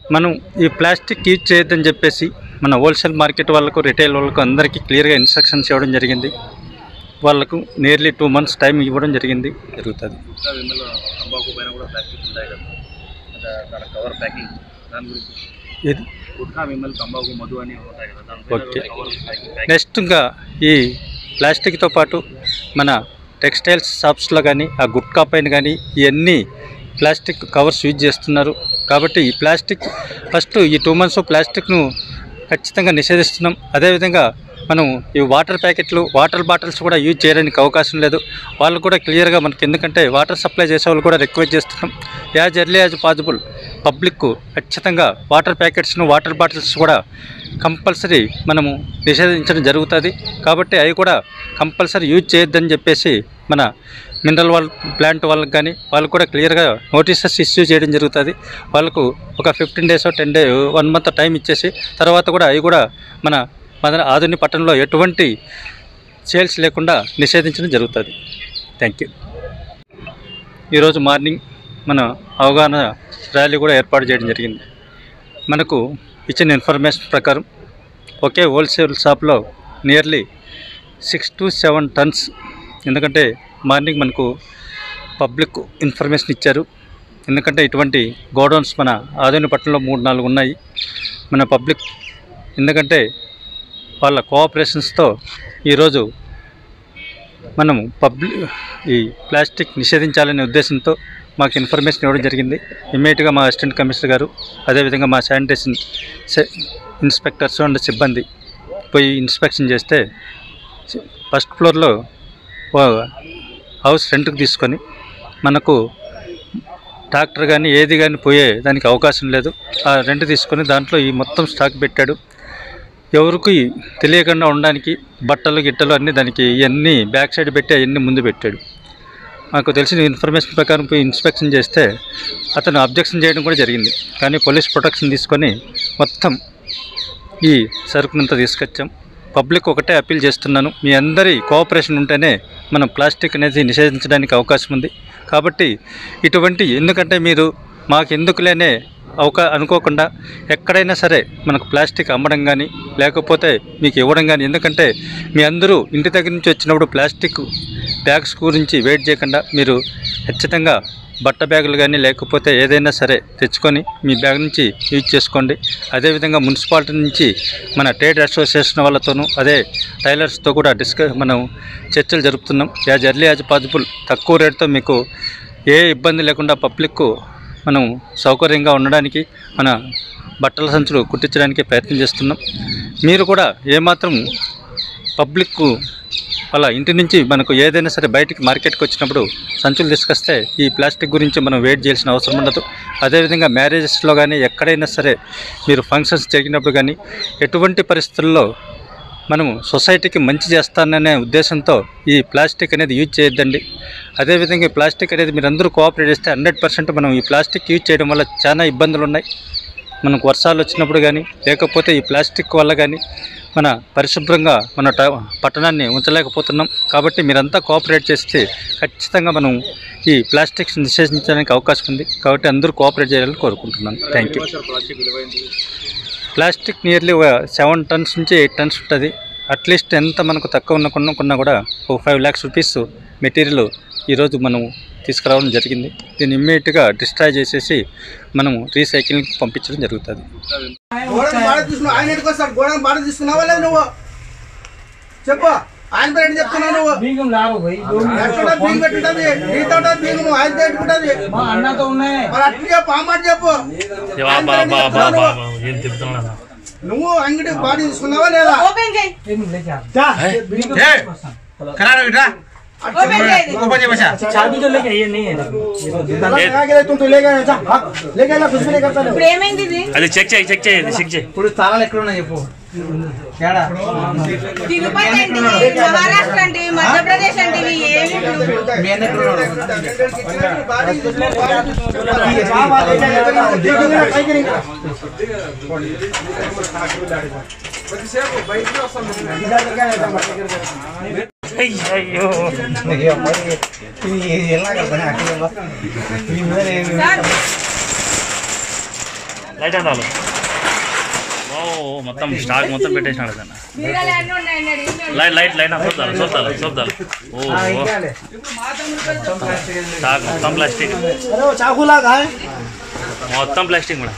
మనం ఈ plastic use చేయొద్దని చెప్పేసి మన హోల్సేల్ మార్కెట్ వాళ్ళకు రిటైల్ వాళ్ళకు అందరికీ క్లియర్గా ఇన్స్ట్రక్షన్స్ ఇవ్వడం జరిగింది వాళ్ళకు నియర్లీ టూ మంత్స్ టైం ఇవ్వడం జరిగింది జరుగుతుంది ఇంకా విమల తంబాకు పైన కూడా ప్లాస్టిక్ ఉంటాయి కదా అంటే అక్కడ కవర్ ప్యాకింగ్ దాని గురించి ఇది గుట్కా విమల్ తంబాకు మధు అని ఉంటాయి కదా దాని ఓకే. కవర్ ప్యాకింగ్ నెక్స్ట్ ఇంకా ఈ ప్లాస్టిక్తో పాటు మన టెక్స్టైల్స్ షాప్స్లో కానీ ఆ గుట్కా పైన కానీ ఇవన్నీ ప్లాస్టిక్ కవర్స్ యూజ్ చేస్తున్నారు కాబట్టి ఈ ప్లాస్టిక్ ఫస్ట్ ఈ టూ మంత్స్ ప్లాస్టిక్ను ఖచ్చితంగా నిషేధిస్తున్నాం అదేవిధంగా మనం ఈ వాటర్ ప్యాకెట్లు వాటర్ బాటిల్స్ కూడా యూజ్ చేయడానికి అవకాశం లేదు వాళ్ళు కూడా క్లియర్గా మనకి ఎందుకంటే వాటర్ సప్లై చేసే వాళ్ళు కూడా రిక్వెస్ట్ చేస్తున్నాం as early as possible public ఖచ్చితంగా వాటర్ ప్యాకెట్స్ను వాటర్ బాటిల్స్ కూడా కంపల్సరీ మనము నిషేధించడం జరుగుతుంది కాబట్టి అవి కూడా కంపల్సరీ యూజ్ చేయొద్దని చెప్పేసి మన మినరల్ వాళ్ళ ప్లాంట్ వాళ్ళకి కానీ వాళ్ళు కూడా క్లియర్గా నోటీసెస్ ఇష్యూ చేయడం జరుగుతుంది వాళ్ళకు ఒక fifteen days ten day one month time ఇచ్చేసి తర్వాత కూడా అవి కూడా మన మన ఆధునిక పట్టణంలో ఎటువంటి సేల్స్ లేకుండా నిషేధించడం జరుగుతుంది థ్యాంక్ యూ ఈరోజు మార్నింగ్ మన అవగాహన ర్యాలీ కూడా ఏర్పాటు చేయడం జరిగింది మనకు ఇచ్చిన ఇన్ఫర్మేషన్ ప్రకారం ఒకే హోల్సేల్ షాప్లో nearly six to seven tons ఎందుకంటే మార్నింగ్ మనకు పబ్లిక్ ఇన్ఫర్మేషన్ ఇచ్చారు ఎందుకంటే ఇటువంటి గోడౌన్స్ మన ఆధునిక పట్టణంలో మూడు నాలుగు ఉన్నాయి మన పబ్లిక్ ఎందుకంటే వాళ్ళ కోఆపరేషన్స్తో ఈరోజు మనం పబ్లిక్ ఈ ప్లాస్టిక్ నిషేధించాలనే ఉద్దేశంతో మాకు ఇన్ఫర్మేషన్ ఇవ్వడం జరిగింది ఇమ్మీడియట్గా మా అసిస్టెంట్ కమిషనర్ గారు అదేవిధంగా మా శానిటేషన్ సె- ఇన్స్పెక్టర్స్ అండ్ సిబ్బంది పోయి ఇన్స్పెక్షన్ చేస్తే ఫస్ట్ ఫ్లోర్లో ఓ హౌస్ రెంట్కి తీసుకొని మనకు ట్రాక్టర్ కానీ ఏది కానీ పోయే దానికి అవకాశం లేదు ఆ రెంట్ తీసుకొని దాంట్లో ఈ మొత్తం స్టాక్ పెట్టాడు ఎవరికి తెలియకుండా ఉండడానికి బట్టలు గిట్టలు అన్నీ దానికి ఇవన్నీ బ్యాక్ సైడ్ పెట్టి అవన్నీ ముందు పెట్టాడు మాకు తెలిసిన ఇన్ఫర్మేషన్ ప్రకారం పోయి ఇన్స్పెక్షన్ చేస్తే అతను అబ్జెక్షన్ చేయడం కూడా జరిగింది కానీ పోలీస్ ప్రొటెక్షన్ తీసుకొని మొత్తం ఈ సరుకునంతా తీసుకొచ్చాం పబ్లిక్ ఒకటే అప్పీల్ చేస్తున్నాను మీ అందరి కోఆపరేషన్ ఉంటేనే మనం ప్లాస్టిక్ అనేది నిషేధించడానికి అవకాశం ఉంది కాబట్టి ఇటువంటి ఎందుకంటే మీరు మాకు ఎందుకులేనే అవకా అనుకోకుండా ఎక్కడైనా సరే మనకు ప్లాస్టిక్ అమ్మడం కానీ లేకపోతే మీకు ఇవ్వడం కానీ ఎందుకంటే మీ అందరూ ఇంటి దగ్గర నుంచి వచ్చినప్పుడు ప్లాస్టిక్ బ్యాగ్స్ గురించి వెయిట్ చేయకుండా మీరు ఖచ్చితంగా బట్ట బ్యాగులు కానీ లేకపోతే ఏదైనా సరే తెచ్చుకొని మీ బ్యాగ్ నుంచి యూజ్ చేసుకోండి అదేవిధంగా మున్సిపాలిటీ నుంచి మన ట్రేడ్ అసోసియేషన్ వాళ్ళతోనూ అదే టైలర్స్తో కూడా డిస్క మనం చర్చలు జరుపుతున్నాం యాజ్ ఎర్లీ యాజ్ పాసిబుల్ తక్కువ రేటుతో మీకు ఏ ఇబ్బంది లేకుండా పబ్లిక్ మనం సౌకర్యంగా ఉండడానికి మన బట్టల సంచులు కుట్టించడానికి ప్రయత్నం చేస్తున్నాం మీరు కూడా ఏమాత్రం పబ్లిక్ అలా ఇంటి నుంచి మనకు ఏదైనా సరే బయటికి మార్కెట్కి వచ్చినప్పుడు సంచులు తీసుకొస్తే ఈ ప్లాస్టిక్ గురించి మనం వెయిట్ చేయాల్సిన అవసరం ఉండదు అదేవిధంగా మ్యారేజెస్లో కానీ ఎక్కడైనా సరే మీరు ఫంక్షన్స్ జరిగినప్పుడు కానీ ఎటువంటి పరిస్థితుల్లో మనము సొసైటీకి మంచి చేస్తాననే ఉద్దేశంతో ఈ ప్లాస్టిక్ అనేది యూజ్ చేయొద్దండి అదేవిధంగా ఈ ప్లాస్టిక్ అనేది మీరు అందరూ కోఆపరేట్ చేస్తే హండ్రెడ్ పర్సెంట్ మనం ఈ ప్లాస్టిక్ యూజ్ చేయడం వల్ల చాలా ఇబ్బందులు ఉన్నాయి మనకు వర్షాలు వచ్చినప్పుడు కానీ లేకపోతే ఈ ప్లాస్టిక్ వల్ల కానీ మన పరిశుభ్రంగా మన ట- పట్టణాన్ని ఉంచలేకపోతున్నాం కాబట్టి మీరంతా కోఆపరేట్ చేస్తే ఖచ్చితంగా మనం ఈ ప్లాస్టిక్స్ నిషేధించడానికి అవకాశం ఉంది కాబట్టి అందరూ కోఆపరేట్ చేయాలని కోరుకుంటున్నాను థ్యాంక్ యూ ప్లాస్టిక్ విలువైంది ప్లాస్టిక్ నియర్లీ ఒక సెవెన్ టన్స్ నుంచి ఎయిట్ టన్స్ ఉంటుంది అట్లీస్ట్ ఎంత మనకు తక్కువ ఉన్న కొన్న కొన్నా కూడా ఒక ఫైవ్ ల్యాక్స్ రూపీస్ మెటీరియల్ ఈరోజు మనం తీసుకురావడం జరిగింది దీన్ని ఇమ్మీడియట్గా డిస్ట్రాయ్ చేసేసి మనము రీసైక్లింగ్కి పంపించడం జరుగుతుంది గోడను బాడ తీసుకున్నావు ఆయన ఇంటికి వస్తాడు గోడను బాడ తీసుకున్నావా లేదు నువ్వు చెప్పు ఆయన పేరు ఏంటి చెప్తున్నావు నువ్వు బీగం లావు పోయి ఎక్కడ బీగం పెట్టుంటది నీతో ఉంటది బీగం ఆయన పెట్టుకుంటది మా అన్నతో ఉన్నాయి మరి అట్లా చెప్పు ఆ మాట చెప్పు ఆయన పేరు ఏంటి చెప్తున్నావు నువ్వు? ఏం చెప్తున్నా నువ్వు అంగడి బాడీ తీసుకున్నావా లేదా ఓపెన్ చేయి ఏం లేచా బీగం ఏ. వస్తాను ఓపెన్ చేయి చాబీతో లేక అయ్యండి ఇప్పుడు ఏమైంది ఇది అది చెక్ చేయి చెక్ చేయి చెక్ చేయి ఇప్పుడు స్థానాలు ఎక్కడ ఉన్నాయి చెప్పు ఏడా తిరుపతి అంటే మహారాష్ట్ర అంటే మధ్యప్రదేశ్ అంటే ఇవి ఏమి ఇప్పుడు మీ అన్న ఎక్కడ ఉన్నాడు? బాడీ తీసుకున్నావు, బాడీ అయ్యో ఏ అమ్మాయి, ఇది ఎలా కడతాను? అక్కడ ఇవ్వ. ఈ మీద నేను- సార్ లైట్ అందాలు ఓ మొత్తం స్టాక్ మొత్తం పెట్టేసినాడు అన్న బీరాలు అన్నీ ఉన్నాయండి అడిగి లైట్ లైట్ లైట్ చూద్దాం చూద్దాం చూద్దాం ఓ ఓ. స్టాక్ మొత్తం ప్లాస్టిక్ మొత్తం ప్లాస్టిక్ మేడం